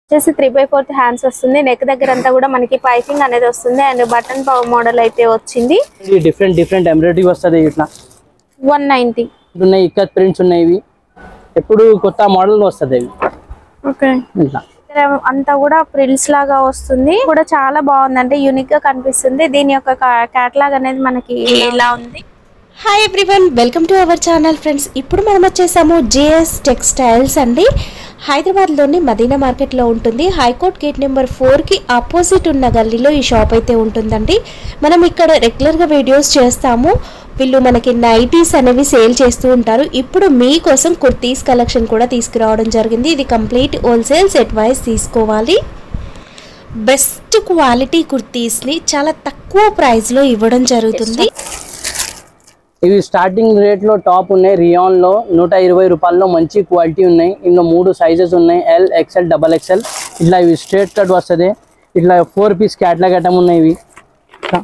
వచ్చేసి three by fourth hands వస్తుంది neck దగ్గర అంతా కూడా మనకి పైపింగ్ అనేది వస్తుంది అండ్ బటన్ మోడల్ అయితే వచ్చింది ఇది డిఫరెంట్ డిఫరెంట్ ఎంబ్రాయిడరీ వస్తుంది ఇట్లా వన్ నైన్టీ ఉన్నాయి ఇక్కత్ ప్రింట్స్ ఉన్నాయి ఇవి ఎప్పుడు కొత్త మోడల్ వస్తుంది ఇవి ఓకే ఇట్లా అంతా కూడా ప్రిల్స్ లాగా వస్తుంది కూడా చాలా బాగుంది అంటే యూనిక్ గా కనిపిస్తుంది దీని యొక్క క్యాటలాగ్ అనేది మనకి ఇలా ఉంది hi everyone welcome to our channel friends ఇప్పుడు మనం వచ్చేసాము జేఎస్ టెక్స్టైల్స్ అండి హైదరాబాద్లోని మదీనా మార్కెట్లో ఉంటుంది హైకోర్ట్ గేట్ నెంబర్ ఫోర్కి ఆపోజిట్ ఉన్న గల్లీలో ఈ షాప్ అయితే ఉంటుందండి మనం ఇక్కడ రెగ్యులర్గా వీడియోస్ చేస్తాము వీళ్ళు మనకి నైటీస్ అనేవి సేల్ చేస్తూ ఉంటారు ఇప్పుడు మీకోసం కుర్తీస్ కలెక్షన్ కూడా తీసుకురావడం జరిగింది ఇది కంప్లీట్ హోల్సేల్ సెట్ వైజ్ తీసుకోవాలి బెస్ట్ క్వాలిటీ కుర్తీస్ని చాలా తక్కువ ప్రైస్లో ఇవ్వడం జరుగుతుంది ఇవి స్టార్టింగ్ రేట్ లో టాప్ ఉన్నాయి రియాన్ లో నూట ఇరవై రూపాయల్లో మంచి క్వాలిటీ ఉన్నాయి ఇందులో మూడు సైజెస్ ఉన్నాయి ఎల్ ఎక్స్ఎల్ డబల్ ఎక్స్ఎల్ ఇట్లా ఇవి స్ట్రేట్ కట్ వస్తుంది ఇట్లా ఫోర్ పీస్ క్యాట్లాగ్ ఐటమ్ ఉన్నాయి ఇవి ఇట్లా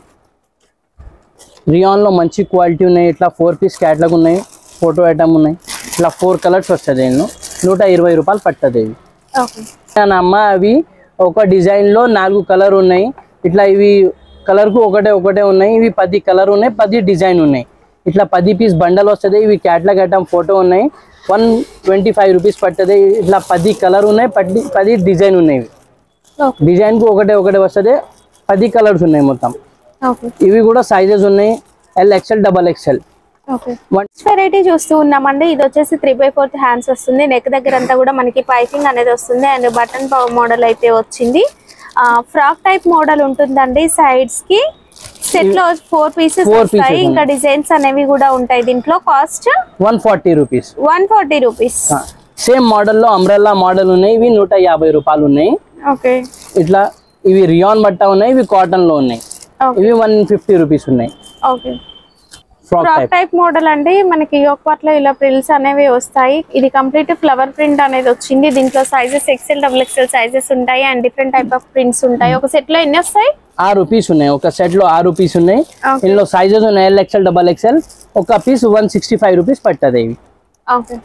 రియాన్ లో మంచి క్వాలిటీ ఉన్నాయి ఇట్లా ఫోర్ పీస్ క్యాట్లాగ్ ఉన్నాయి ఫోటో ఐటమ్ ఉన్నాయి ఇట్లా ఫోర్ కలర్స్ వస్తుంది ఇందులో నూట ఇరవై రూపాయలు పడుతుంది ఇవి ఓకే నా అమ్మ అవి ఒక డిజైన్ లో నాలుగు కలర్ ఉన్నాయి ఇట్లా ఇవి కలర్ కు ఒకటే ఒకటే ఉన్నాయి ఇవి పది కలర్ ఉన్నాయి పది డిజైన్ ఉన్నాయి ఇట్లా పది పీస్ బండల్ వస్తుంది ఇవి క్యాట్లాగ్ ఐటమ్ ఫోటో ఉన్నాయి వన్ ట్వంటీ ఫైవ్ రూపీస్ పడుతుంది ఇట్లా పది కలర్ ఉన్నాయి పది పది డిజైన్ ఉన్నాయి ఇవి ఓకే డిజైన్ కు ఒకటే ఒకటే వస్తుంది పది కలర్స్ ఉన్నాయి మొత్తం ఓకే ఇవి కూడా సైజెస్ ఉన్నాయి L XL double XL okay one variety చూస్తూ ఉన్నామండి ఇది వచ్చేసి త్రీ బై ఫోర్త్ హ్యాండ్స్ వస్తుంది నెక్ దగ్గర అంతా కూడా మనకి పైపింగ్ అనేది వస్తుంది అండ్ బటన్ మోడల్ అయితే వచ్చింది ఫ్రాక్ టైప్ మోడల్ ఉంటుందండి సైడ్స్ కి సెట్ లో ఫోర్ పీసెస్ Four వస్తాయి pieces ఇంకా డిజైన్స్ అనేవి కూడా ఉంటాయి దీంట్లో cost one forty rupees one forty rupees same మోడల్లో అంబ్రెల్లా మోడల్ ఉన్నాయి ఇవి నూట యాభై రూపాయలు ఉన్నాయి ఓకే ఇట్లా ఇవి రియాన్ బట్ట ఉన్నాయి ఇవి కాటన్ లో ఉన్నాయి ఓకే ఇవి వన్ ఫిఫ్టీ రూపీస్ ఉన్నాయి okay frock frock type type model అండి మనకి యోక్పాట్లో ఇలా ప్రిల్స్ అనేవి వస్తాయి ఇది కంప్లీట్ ఫ్లవర్ ప్రింట్ అనేది వచ్చింది దీంట్లో sizes XL double XL sizes ఉంటాయి and different type of prints ఉంటాయి ఒక సెట్ లో ఎన్ని వస్తాయి ఆరు పీస్ ఉన్నాయి ఒక సెట్ లో ఆరు పీస్ ఉన్నాయి Okay. ఇందులో సైజెస్ ఉన్నాయి ఎల్ ఎక్స్ఎల్ డబల్ ఎక్స్ఎల్ ఒక piece one sixty five rupees పడుతుంది ఇవి okay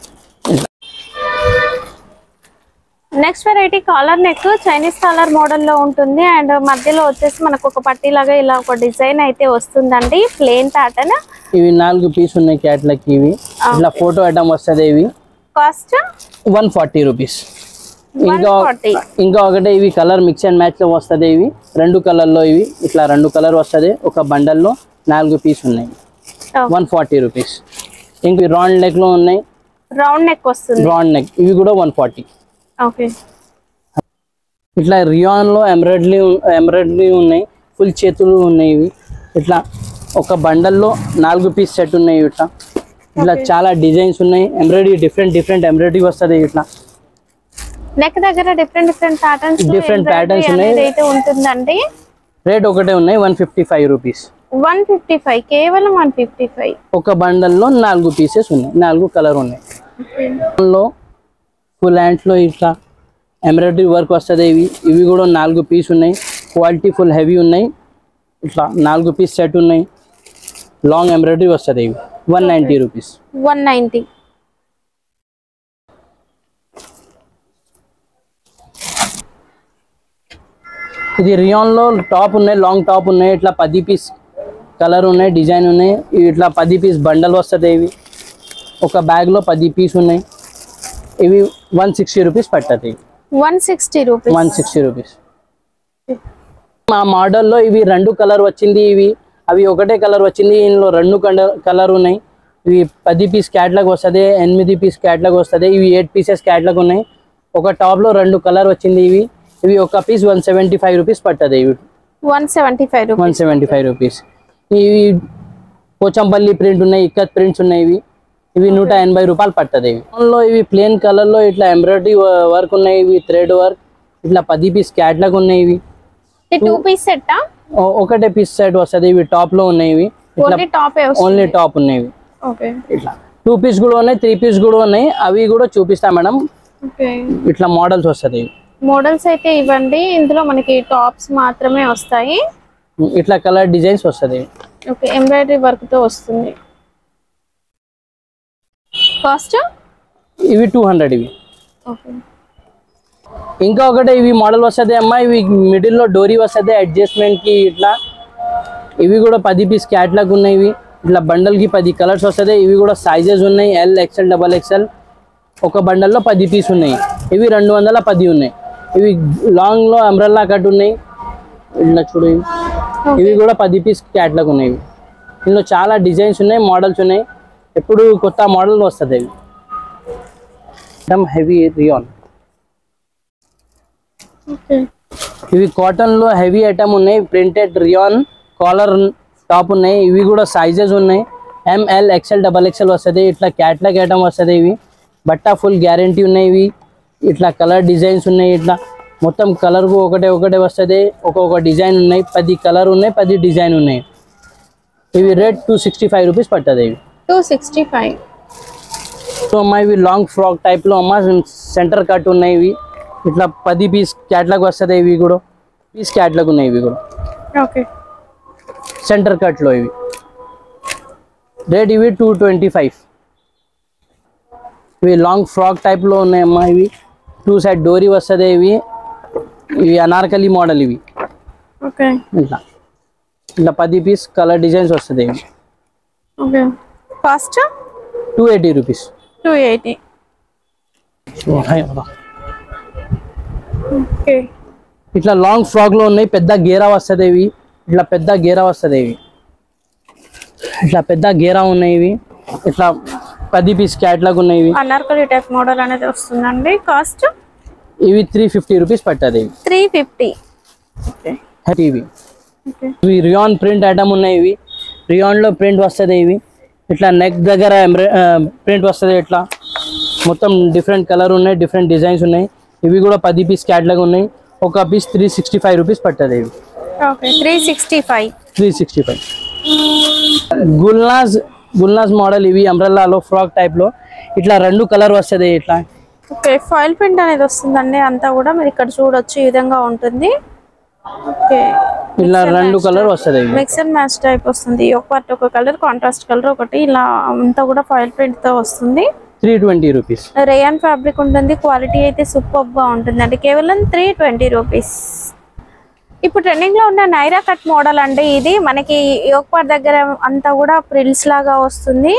next variety collar neck Chinese collar model లో ఉంటుంది అండ్ మధ్యలో వచ్చేసి మనకు ఒక పట్టీ లాగా ఇలా ఒక డిజైన్ అయితే వస్తుందండి ప్లేన్ ప్యాటర్న్ ఇవి నాలుగు పీస్ ఉన్నాయి క్యాట్లాగ్ ఇవి ఇట్లా ఫోటో ఐటమ్ వస్తుంది ఇవి cost one forty rupees one ఇంకా ఫార్టీ ఇంకా ఒకటే ఇవి కలర్ మిక్స్ అండ్ మ్యాచ్ లో వస్తుంది ఇవి రెండు కలర్ లో ఇవి ఇట్లా రెండు కలర్ వస్తుంది ఒక బండల్ లో నాలుగు పీస్ ఉన్నాయి వన్ ఫార్టీ రూపీస్ ఇంక రౌండ్ నెక్ లో ఉన్నాయి రౌండ్ నెక్ వస్తుంది రౌండ్ నెక్ ఇవి కూడా వన్ ఫార్టీ ఓకే ఇట్లా రియాన్ లో ఎంబ్రాయిడరీ ఎంబ్రాయిడరీ ఉన్నాయి ఫుల్ చేతులు ఉన్నాయి ఇవి ఇట్లా ఒక బండల్లో నాలుగు పీస్ సెట్ ఉన్నాయి ఇట్లా ఇట్లా చాలా డిజైన్స్ ఉన్నాయి ఎంబ్రాయిడరీ డిఫరెంట్ డిఫరెంట్ ఎంబ్రాయిడరీ వస్తుంది ఇట్లా నెక్ దగ్గర different different patterns Different patterns ఉన్నాయి. అయితే ఉంటుందండి రేట్ ఒకటే ఉన్నాయి one fifty five rupees one fifty five కేవలం వన్ ఫిఫ్టీ ఫైవ్ ఒక బండల్లో నాలుగు పీసెస్ ఉన్నాయి నాలుగు కలర్ ఉన్నాయి లో ఫుల్ హ్యాండ్స్లో ఇట్లా ఎంబ్రాయిడరీ వర్క్ వస్తుంది ఇవి ఇవి కూడా నాలుగు పీస్ ఉన్నాయి క్వాలిటీ ఫుల్ హెవీ ఉన్నాయి ఇట్లా నాలుగు పీస్ సెట్ ఉన్నాయి లాంగ్ ఎంబ్రాయిడరీ వస్తుంది ఇవి one ninety rupees one ninety ఇది రియాన్లో టాప్ ఉన్నాయి లాంగ్ టాప్ ఉన్నాయి ఇట్లా పది పీస్ కలర్ ఉన్నాయి డిజైన్ ఉన్నాయి ఇవి ఇట్లా పది పీస్ బండల్ వస్తుంది ఇవి ఒక బ్యాగ్లో పది పీస్ ఉన్నాయి ఇవి వన్ సిక్స్టీ రూపీస్ పడుతుంది one sixty rupees one sixty rupees మా మోడల్లో ఇవి రెండు కలర్ వచ్చింది ఇవి అవి ఒకటే కలర్ వచ్చింది ఇందులో రెండు కలర్ కలర్ ఉన్నాయి ఇవి పది పీస్ క్యాట్లాగ్ వస్తుంది ఎనిమిది పీస్ క్యాట్లాగ్ వస్తుంది ఇవి ఎయిట్ పీసెస్ క్యాట్లాగ్ ఉన్నాయి ఒక టాప్లో రెండు కలర్ వచ్చింది ఇవి ఇవి ఒక piece one seventy five rupees పడుతుంది ఇవి one seventy five rupees one seventy five rupees ఇవి పోచంపల్లి ప్రింట్ ఉన్నాయి ఇక్కత్ ప్రింట్స్ ఉన్నాయి ఇవి ఇవి నూట ఎనభై రూపాయలు పడుతుంది ఇవి అందులో ఇవి ప్లేన్ కలర్లో ఇట్లా ఎంబ్రాయిడరీ వర్క్ ఉన్నాయి ఇవి థ్రెడ్ వర్క్ ఇట్లా పది పీస్ క్యాట్లాగ్ ఉన్నాయి ఇవి టూ పీస్ సెట్టా ఓ- ఒకటే పీస్ సెట్ వస్తుంది ఇవి టాప్ లో ఉన్నాయి ఇవి ఇట్లా ఓన్లీ టాప్ ఓన్లీ టాప్ ఉన్నాయి ఇవి ఓకే ఇట్లా టూ పీస్ కూడా ఉన్నాయి త్రీ పీస్ కూడా ఉన్నాయి అవి కూడా చూపిస్తా మేడం ఓకే ఇట్లా మోడల్స్ వస్తుంది మోడల్స్ అయితే ఇవ్వండి ఇందులో మనకి టాప్స్ మాత్రమే వస్తాయి ఇట్లా కలర్ డిజైన్స్ వస్తుంది ఓకే ఎంబ్రాయిడరీ వర్క్ తో వస్తుంది కాస్ట్ ఇవి టూ హండ్రెడ్ ఇవి ఓకే ఇంకా ఒకటి ఇవి మోడల్ వస్తుంది అమ్మా ఇవి మిడిల్లో డోరీ వస్తుంది అడ్జస్ట్మెంట్ కి ఇట్లా ఇవి కూడా పది పీస్ క్యాట్లాగ్ ఉన్నాయి ఇవి ఇట్లా బండల్ కి పది కలర్స్ వస్తుంది ఇవి కూడా సైజెస్ ఉన్నాయి ఎల్ ఎక్స్ఎల్ డబల్ ఎక్స్ఎల్ ఒక బండల్లో పది పీస్ ఉన్నాయి ఇవి రెండు వందల పది ఉన్నాయి ఇవి లాంగ్ లో అంబ్రెల్లా కట్ ఉన్నాయి ఇట్లా చూడు ఇవి. ఇవి కూడా పది పీస్ క్యాట్లాగ్ ఉన్నాయి ఇవి ఇందులో చాలా డిజైన్స్ ఉన్నాయి మోడల్స్ ఉన్నాయి ఎప్పుడు కొత్త మోడల్ వస్తుంది ఇవి एकदम హెవీ రియాన్ ఓకే ఇవి కాటన్ లో హెవీ ఐటమ్ ఉన్నాయి ప్రింటెడ్ రియాన్ కాలర్ టాప్ ఉన్నాయి ఇవి కూడా సైజెస్ ఉన్నాయి ఎంఎల్ ఎక్స్ఎల్ డబల్ ఎక్స్ఎల్ వస్తుంది ఇట్లా క్యాట్లాగ్ ఐటమ్ వస్తుంది ఇవి బట్ట ఫుల్ గ్యారంటీ ఉన్నాయి ఇవి ఇట్లా కలర్ డిజైన్స్ ఉన్నాయి ఇట్లా మొత్తం కలర్ ఒకటే ఒకటే వస్తుంది ఒక్కొక్క డిజైన్ ఉన్నాయి పది కలర్ ఉన్నాయి పది డిజైన్ ఉన్నాయి ఇవి rate two sixty five rupees పడుతుంది ఇవి టూ సిక్స్టీ ఫైవ్ సో అమ్మా ఇవి లాంగ్ ఫ్రాక్ టైప్ లో అమ్మా సెంటర్ కట్ ఉన్నాయి ఇవి ఇట్లా పది పీస్ క్యాట్లాగ్ వస్తుంది ఇవి కూడా పీస్ క్యాట్లాగ్ ఉన్నాయి ఇవి కూడా ఓకే సెంటర్ కట్ లో ఇవి రేట్ ఇవి టూ ట్వంటీ ఫైవ్ ఇవి లాంగ్ ఫ్రాక్ టైప్ లో ఉన్నాయమ్మా ఇవి టూ సైడ్ డోరీ వస్తుంది ఇవి ఇవి అనార్కలి మోడల్ ఇవి ఓకే ఇట్లా ఇట్లా పది పీస్ కలర్ డిజైన్స్ వస్తుంది ఇవి okay cost two eighty rupees two eighty okay ఇట్లా లాంగ్ ఫ్రాక్ లో ఉన్నాయి పెద్ద గేరా వస్తుంది ఇవి ఇట్లా పెద్ద గేరా వస్తుంది ఇవి ఇట్లా పెద్ద గేరా ఉన్నాయి ఇవి ఇట్లా పది పీస్ క్యాట్లాగ్ ఉన్నాయి ఇవి అనార్కలి టైప్ మోడల్ అనేది వస్తుందండి కాస్ట్ ఇవి త్రీ ఫిఫ్టీ రూపీస్ పడుతుంది ఇవి త్రీ ఫిఫ్టీ ఓకే ఇవి ఓకే ఇవి రియాన్ ప్రింట్ ఐటమ్ ఉన్నాయి ఇవి రియాన్ లో ప్రింట్ వస్తుంది ఇవి ఇట్లా నెక్ దగ్గర ప్రింట్ వస్తుంది ఇట్లా మొత్తం డిఫరెంట్ కలర్ ఉన్నాయి డిఫరెంట్ డిజైన్స్ ఉన్నాయి ఇవి కూడా పది పీస్ క్యాట్లాగ్ ఉన్నాయి ఒక piece three sixty five rupees పడుతుంది ఇవి okay three sixty five three sixty five Gulnaz Gulnaz model ఇవి అంబ్రెల్లాలో ఫ్రాక్ టైప్ లో ఇట్లా రెండు కలర్ వస్తుంది ఇట్లా ఓకే ఫాయిల్ ప్రింట్ అనేది వస్తుందండి అంతా కూడా మీరు ఇక్కడ చూడొచ్చు ఈ విధంగా ఉంటుంది ఓకే ఇట్లా రెండు కలర్ వస్తుంది ఇవి మిక్స్ అండ్ మ్యాచ్ టైప్ వస్తుంది ఒక పార్ట్ ఒక కలర్ కాంట్రాస్ట్ కలర్ ఒకటి ఇలా అంతా కూడా ఫాయిల్ ప్రింట్ తో వస్తుంది three twenty rupees rayon fabric ఉంటుంది క్వాలిటీ అయితే సూపర్ గా ఉంటుందండి కేవలం త్రీ ట్వంటీ రూపీస్ ఇప్పుడు ట్రెండింగ్ లో ఉన్న నైరా కట్ మోడల్ అండి ఇది మనకి యోగపాట్ దగ్గర అంతా కూడా ప్రిల్స్ లాగా వస్తుంది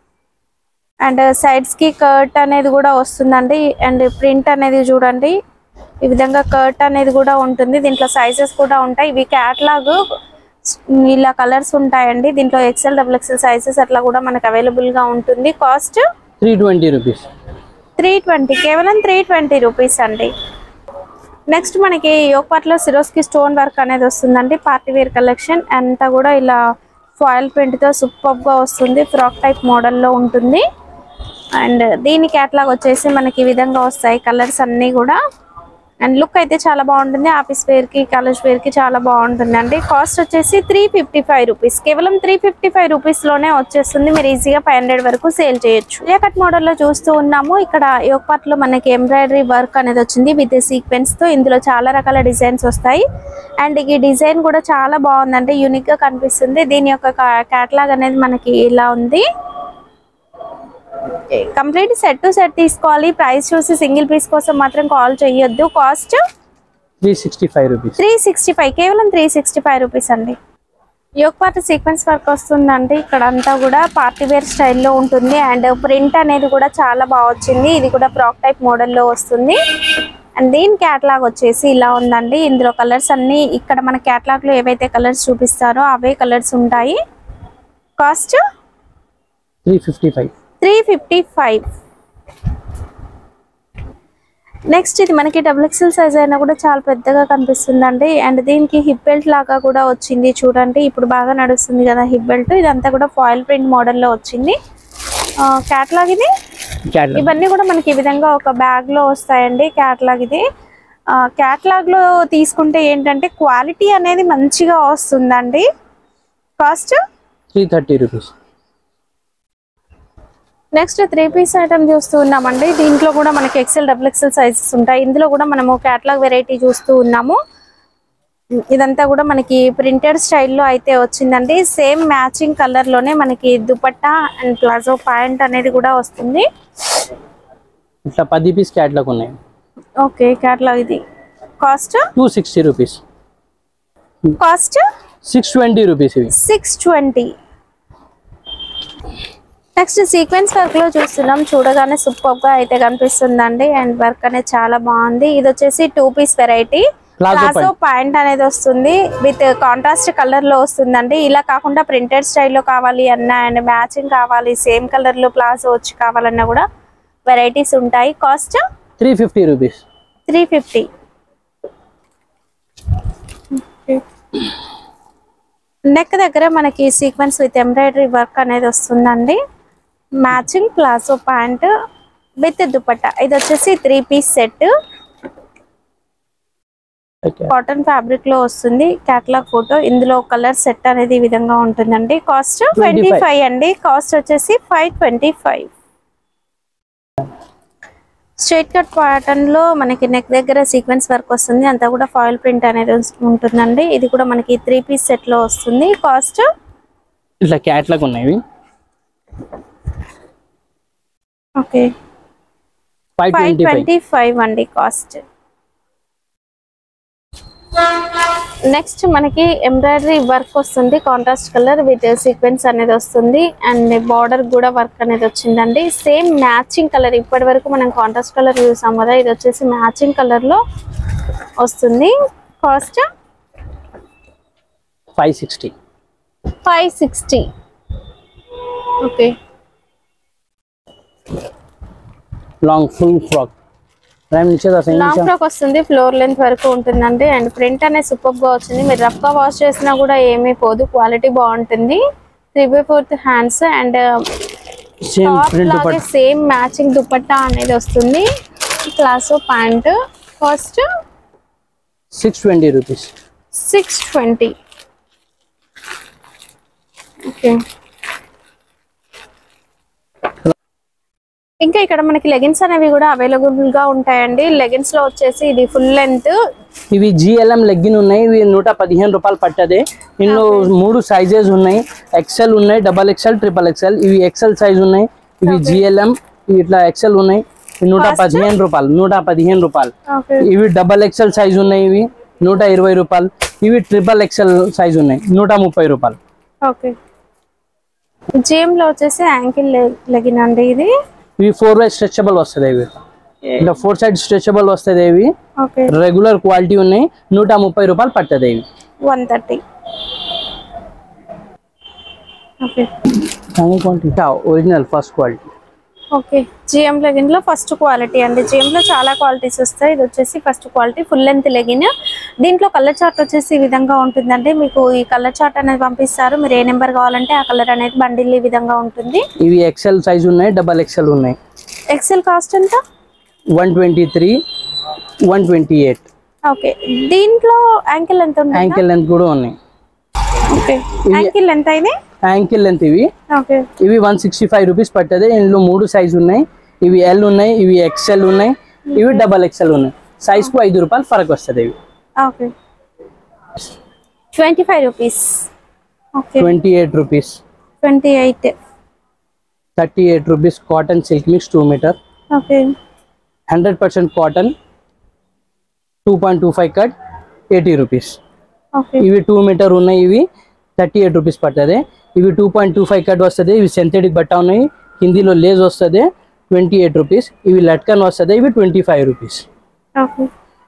అండ్ సైడ్స్ కి కర్ట్ అనేది కూడా వస్తుందండి అండ్ ప్రింట్ అనేది చూడండి ఈ విధంగా కర్ట్ అనేది కూడా ఉంటుంది దీంట్లో సైజెస్ కూడా ఉంటాయి ఇవి క్యాట్లాగ్ ఇలా కలర్స్ ఉంటాయండి దీంట్లో ఎక్సెల్ డబుల్ ఎక్సెల్ సైజెస్ అట్లా కూడా మనకు అవైలబుల్ గా ఉంటుంది cost three twenty rupees three twenty కేవలం త్రీ ట్వంటీ రూపీస్ అండి నెక్స్ట్ మనకి యోగపాట్లో సిరోస్కి స్టోన్ వర్క్ అనేది వస్తుందండి పార్టీ వేర్ కలెక్షన్ అంతా కూడా ఇలా ఫాయిల్ ప్రింట్తో సూపర్గా వస్తుంది ఫ్రాక్ టైప్ మోడల్లో ఉంటుంది అండ్ దీని క్యాట్లాగ్ వచ్చేసి మనకి ఈ విధంగా వస్తాయి కలర్స్ అన్నీ కూడా అండ్ లుక్ అయితే చాలా బాగుంటుంది ఆఫీస్ వేర్కి కాలేజ్ వేర్కి చాలా బాగుంటుంది అండి కాస్ట్ వచ్చేసి త్రీ ఫిఫ్టీ ఫైవ్ రూపీస్ కేవలం త్రీ ఫిఫ్టీ ఫైవ్ రూపీస్లోనే వచ్చేస్తుంది మీరు ఈజీగా ఫైవ్ హండ్రెడ్ వరకు సేల్ చేయొచ్చు ఏ కట్ మోడల్లో చూస్తూ ఉన్నాము ఇక్కడ యోగపాట్లో మనకి ఎంబ్రాయిడరీ వర్క్ అనేది వచ్చింది విత్ సీక్వెన్స్తో ఇందులో చాలా రకాల డిజైన్స్ వస్తాయి అండ్ ఈ డిజైన్ కూడా చాలా బాగుందండి యూనిక్గా కనిపిస్తుంది దీని యొక్క క్యాటలాగ్ అనేది మనకి ఇలా ఉంది కంప్లీట్ సెట్ టు సెట్ తీసుకోవాలి ప్రైస్ చూసి సింగిల్ పీస్ కోసం మాత్రం కాల్ చేయొద్దు cost three sixty five rupees three sixty five కేవలం త్రీ సిక్స్టీ ఫైవ్ రూపీస్ అండి యోగ్ పార్ట్ సీక్వెన్స్ వర్క్ వస్తుందండి ఇక్కడ అంతా కూడా పార్టీ వేర్ స్టైల్లో ఉంటుంది అండ్ ప్రింట్ అనేది కూడా చాలా బాగా వచ్చింది ఇది కూడా ఫ్రాక్ టైప్ మోడల్లో వస్తుంది అండ్ దీని క్యాటలాగ్ వచ్చేసి ఇలా ఉందండి ఇందులో కలర్స్ అన్ని ఇక్కడ మన క్యాటలాగ్ లో ఏవైతే కలర్స్ చూపిస్తారో అవే కలర్స్ ఉంటాయి cost three fifty five three fifty five next ఇది మనకి డబుల్ ఎక్సెల్ సైజ్ అయినా కూడా చాలా పెద్దగా కనిపిస్తుందండి అండ్ దీనికి హిప్ బెల్ట్ లాగా కూడా వచ్చింది చూడండి ఇప్పుడు బాగా నడుస్తుంది కదా హిప్ బెల్ట్ ఇదంతా కూడా ఫాయిల్ ప్రింట్ మోడల్లో వచ్చింది క్యాట్లాగ్ ఇది క్యాట్లాగ్ ఇవన్నీ కూడా మనకి ఈ విధంగా ఒక బ్యాగ్ లో వస్తాయండి క్యాట్లాగ్ ఇది క్యాట్లాగ్ లో తీసుకుంటే ఏంటంటే క్వాలిటీ అనేది మంచిగా వస్తుందండి cost three thirty rupees next three piece item చూస్తూ ఉన్నామండి దీంట్లో కూడా మనకి ఎక్సెల్ డబుల్ ఎక్సెల్ సైజెస్ ఉంటాయి ఇందులో కూడా మనము క్యాటలాగ్ వెరైటీ చూస్తూ ఉన్నాము ఇదంతా కూడా మనకి ప్రింటెడ్ స్టైల్లో అయితే వచ్చిందండి సేమ్ మ్యాచింగ్ కలర్ లోనే మనకి దుపట్టా అండ్ ప్లాజో ప్యాంట్ అనేది కూడా వస్తుంది ఇట్లా పది పీస్ క్యాట్లాగ్ ఉన్నాయి ఓకే క్యాట్లాగ్ ఇది cost two sixty rupees cost six twenty rupees ఇవి six twenty next sequence work లో చూస్తున్నాం చూడగానే సూపర్ గా అయితే కనిపిస్తుందండి అండ్ వర్క్ అనేది చాలా బాగుంది ఇది వచ్చేసి two piece variety Plazo palazzo point అనేది వస్తుంది విత్ కాంట్రాస్ట్ కలర్ లో వస్తుందండి ఇలా కాకుండా ప్రింటెడ్ స్టైల్లో కావాలి అన్నా అండ్ మ్యాచింగ్ కావాలి సేమ్ కలర్ లో ప్లాజో వచ్చి కావాలన్నా కూడా వెరైటీస్ ఉంటాయి cost three fifty rupees three fifty neck దగ్గర మనకి సీక్వెన్స్ విత్ ఎంబ్రాయిడరీ వర్క్ అనేది వస్తుందండి matching palazzo pant with dupatta ఇది వచ్చేసి three piece set okay cotton fabric లో వస్తుంది క్యాటలాగ్ ఫోటో ఇందులో కలర్ సెట్ అనేది ఈ విధంగా ఉంటుందండి కాస్ట్ ట్వంటీ ఫైవ్ అండి కాస్ట్ వచ్చేసి five twenty five straight cut pattern లో మనకి నెక్ దగ్గర సీక్వెన్స్ వర్క్ వస్తుంది అంతా కూడా ఫాయిల్ ప్రింట్ అనేది ఉంటుందండి ఇది కూడా మనకి త్రీ పీస్ సెట్ లో వస్తుంది కాస్ట్ ఇట్లా క్యాట్లాగ్ ఉన్నాయి ఇవి okay five five twenty five twenty five అండి కాస్ట్ నెక్స్ట్ మనకి ఎంబ్రాయిడరీ వర్క్ వస్తుంది కాంట్రాస్ట్ కలర్ విత్ సీక్వెన్స్ అనేది వస్తుంది అండ్ బార్డర్ కూడా వర్క్ అనేది వచ్చిందండి సేమ్ మ్యాచింగ్ కలర్ ఇప్పటి వరకు మనం కాంట్రాస్ట్ కలర్ చూసాం కదా ఇది వచ్చేసి మ్యాచింగ్ కలర్ లో వస్తుంది cost five sixty five sixty okay long full frock prime नीचे था सही లాంగ్ ఫ్రాక్ వస్తుంది ఫ్లోర్ లెంత్ వరకు ఉంటుందండి అండ్ ప్రింట్ అనేది సూపర్ గా వచ్చింది మీరు రఫ్ గా వాష్ చేసినా కూడా ఏమీ పోదు క్వాలిటీ బాగుంటుంది three by fourth hands and same top print లాగే दुपट्टा సేమ్ మ్యాచింగ్ దుపట్టా అనేది వస్తుంది class pant cost six twenty rupees six twenty okay ఇంకా ఇక్కడ మనకి లెగిన్స్ అనేవి కూడా అవైలబుల్ గా ఉంటాయండి లెగిన్స్ లో వచ్చేసి ఇది ఫుల్ లెంత్ ఇవి జిఎల్ఎం లెగ్గిన్ ఉన్నాయి ఇవి నూట పదిహేను రూపాయలు పట్టదే ఇందులో మూడు సైజెస్ ఉన్నాయి ఎక్సెల్ ఉన్నాయి డబల్ ఎక్సెల్ ట్రిపుల్ ఎక్సెల్ ఇవి ఎక్సెల్ సైజ్ ఉన్నాయి ఇవి జిఎల్ఎం ఇవి ఇట్లా ఎక్సెల్ ఉన్నాయి ఇవి నూట పదిహేను రూపాయలు నూట పదిహేను రూపాయలు ఓకే ఇవి డబల్ ఎక్సెల్ సైజ్ ఉన్నాయి ఇవి నూట ఇరవై రూపాయలు ఇవి ట్రిపుల్ ఎక్సెల్ సైజ్ ఉన్నాయి నూట ముప్పై రూపాయలు ఓకే జిఎం లో వచ్చేసి యాంకిల్ లెగిన్ అండి ఇది ఇవి ఫోర్ వై స్ట్రెచబుల్ వస్తుంది ఇవి ఇట్లా ఫోర్ సైడ్ స్ట్రెచబుల్ వస్తుంది ఇవి ఓకే రెగ్యులర్ క్వాలిటీ ఉన్నాయి నూట ముప్పై రూపాయలు పట్టదు ఇవి one thirty okay quality original first quality okay GM legging లో ఫస్ట్ క్వాలిటీ అండి జిఎం లో చాలా క్వాలిటీస్ వస్తాయి ఇది వచ్చేసి first quality full length legging దీంట్లో కలర్ చార్ట్ వచ్చేసి ఈ విధంగా ఉంటుందండి మీకు ఈ కలర్ చార్ట్ అనేది పంపిస్తారు మీరు ఏ నెంబర్ కావాలంటే ఆ కలర్ అనేది బండిల్ ఈ విధంగా ఉంటుంది ఇవి ఎక్సెల్ సైజ్ ఉన్నాయి డబల్ ఎక్సెల్ ఉన్నాయి ఎక్సెల్ కాస్ట్ ఎంత one twenty three one twenty eight okay దీంట్లో యాంకిల్ ఎంత ఉంటుంది యాంకిల్ లెంత్ కూడా ఉన్నాయి ఓకే యాంకిల్ ఎంత ఇది యాంకిల్ లెంత్ ఇవి ఓకే ఇవి వన్ సిక్స్టీ ఫైవ్ రూపీస్ పట్టది ఇందులో మూడు సైజ్ ఉన్నాయి ఇవి ఎల్ ఉన్నాయి ఇవి ఎక్సెల్ ఉన్నాయి ఇవి డబల్ ఎక్సెల్ ఉన్నాయి సైజ్ కు ఐదు రూపాయలు ఫరక్ వస్తుంది ఇవి okay twenty five rupees okay twenty eight rupees twenty eight thirty eight rupees cotton silk mix two metre okay hundred percent cotton two point two five cut eighty rupees okay ఇవి two metre ఉన్నాయి ఇవి thirty eight rupees పడుతుంది ఇవి two point two five cut వస్తుంది ఇవి synthetic బట్ట ఉన్నాయి హిందీలో లేజ్ వస్తుంది ట్వంటీ ఎయిట్ రూపీస్ ఇవి లట్కన్ వస్తుంది ఇవి ట్వంటీ ఫైవ్ రూపీస్ ఓకే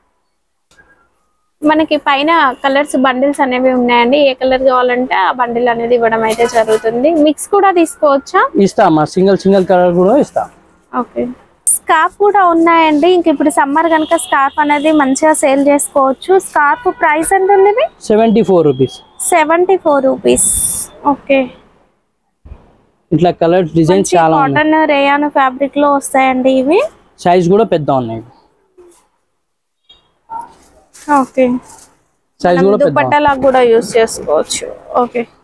మనకి పైన కలర్స్ బండిల్స్ అనేవి ఉన్నాయండి ఏ కలర్ కావాలంటే ఆ బండిల్ అనేది ఇవ్వడం అయితే జరుగుతుంది మిక్స్ కూడా తీసుకోవచ్చా ఇస్తామా సింగిల్ సింగిల్ కలర్ కూడా ఇస్తాం ఓకే స్కార్ఫ్ కూడా ఉన్నాయండి ఇంక ఇప్పుడు సమ్మర్ కనుక స్కార్ఫ్ అనేది మంచిగా సేల్ చేసుకోవచ్చు స్కార్ఫ్ ప్రైస్ ఎంత ఉంది ఇది seventy four rupees seventy four rupees okay ఇట్లా కలర్ డిజైన్స్ చాలా ఉన్నాయి కాటన్ రేయాన్ ఫ్యాబ్రిక్ లో వస్తాయండి ఇవి సైజ్ కూడా పెద్ద ఉన్నాయి ఓకే సైజ్ కూడా పెద్ద దుపట్టాలకు కూడా యూస్ చేసుకోవచ్చు ఓకే